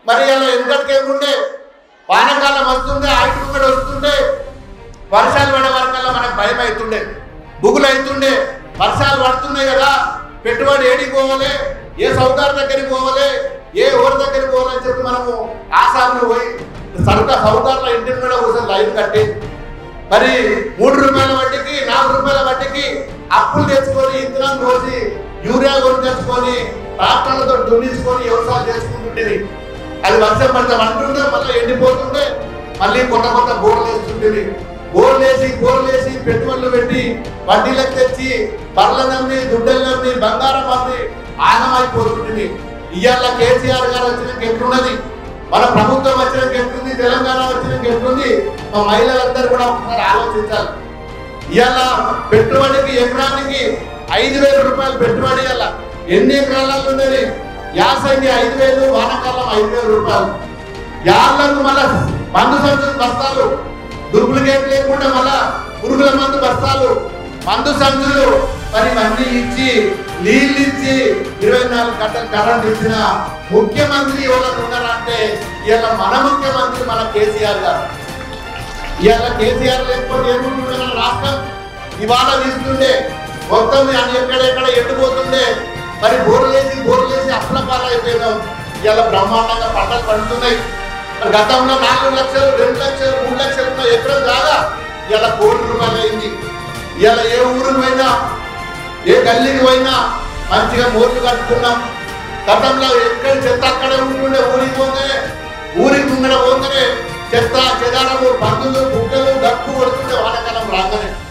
మరి అలా ఎందుకంటే వానకాలం వస్తుండే ఆయుధం కూడా వస్తుండే వర్షాలు పడే వరకల్లా మనకు భయం అవుతుండే బుగులు అవుతుండే వర్షాలు పడుతున్నాయి కదా పెట్టుబడి ఏడికి పోవాలి ఏ సౌకర్య దగ్గరికి పోవాలి ఏ ఊరి దగ్గరికి పోవాలని చెప్పి మనము ఆసాములు పోయి సరుక సౌకర్యాల ఇంటిని కూడా కూర్చొని లైన్ కట్టి మరి మూడు రూపాయల వడ్డీకి నాలుగు రూపాయల వడ్డీకి అప్పులు తెచ్చుకొని ఇంధనం పోసి యూరియా కొని తెచ్చుకొని ట్రాక్టర్లతో దున్నించుకొని వ్యవసాయం చేసుకుంటుండేది అది వర్షం పడితే అంటుండే మళ్ళీ ఎండిపోతుండే మళ్ళీ కొత్త కొత్త బోర్లు వేస్తుండేది బోర్లు వేసి బోర్లు వేసి పెట్టుబడులు పెట్టి వడ్డీలకు తెచ్చి బర్రెలు నమ్మి దుడ్డలు నమ్మి బంగారం అమ్మి ఆగమైపోతుంటుంది ఇవాళ కేసీఆర్ గారు వచ్చినాక ఎట్లున్నది మన ప్రభుత్వం వచ్చినాక ఎట్లుంది తెలంగాణ వచ్చినాక ఎట్లుంది మా మహిళలందరూ కూడా ఒకసారి ఆలోచించాలి ఇవాళ పెట్టుబడికి ఎకరానికి ఐదు వేల రూపాయలు పెట్టుబడి ఇవాళ ఎన్ని ఎకరాలలో ఉన్నది యాసంగి ఐదు వేలు వానాకాలం ఐదు వేల రూపాయలు యాళ్ళకు మళ్ళా మందు సంచులు బస్తాలు డూప్లికేట్ లేకుండా మళ్ళా పురుగుల మందు బస్తాలు మందు సంచులు మరి ఇవన్నీ ఇచ్చి నీళ్ళు ఇచ్చి ఇరవై నాలుగు గంటలు కరెంట్ ఇచ్చిన ముఖ్యమంత్రి ఎవరు ఉన్నారంటే ఇవాళ మన ముఖ్యమంత్రి మన కేసీఆర్ గారు ఇవాళ కేసీఆర్ లేకపోతే ఏముంటుండే మన రాష్ట్రం ఇవాళ తీసుకుంటే మొత్తం అని ఎక్కడెక్కడ ఎండిపోతుండే మరి బోర్లు వేసి బోర్లు వేసి అప్పుల పాలైపోయినాం ఇవాళ బ్రహ్మాండంగా పంటలు పండుతున్నాయి మరి గతంలో నాలుగు లక్షలు రెండు లక్షలు మూడు లక్షలు ఉన్న ఎకరం కాగా ఇవాళ కోటి రూపాయలు అయింది ఇవాళ ఏ ఊరికి పోయినా ఏ గల్లీకి పోయినా మంచిగా మోర్లు కట్టుకున్నాం గతంలో ఎక్కడ చెత్త అక్కడే ఉంటుండే ఊరికి పోగానే ఊరికి ముంగడ పోగానే చెత్త చెదారము పందులు బుగ్గలు డక్కు కొడుతుండే వానాకాలం రాగానే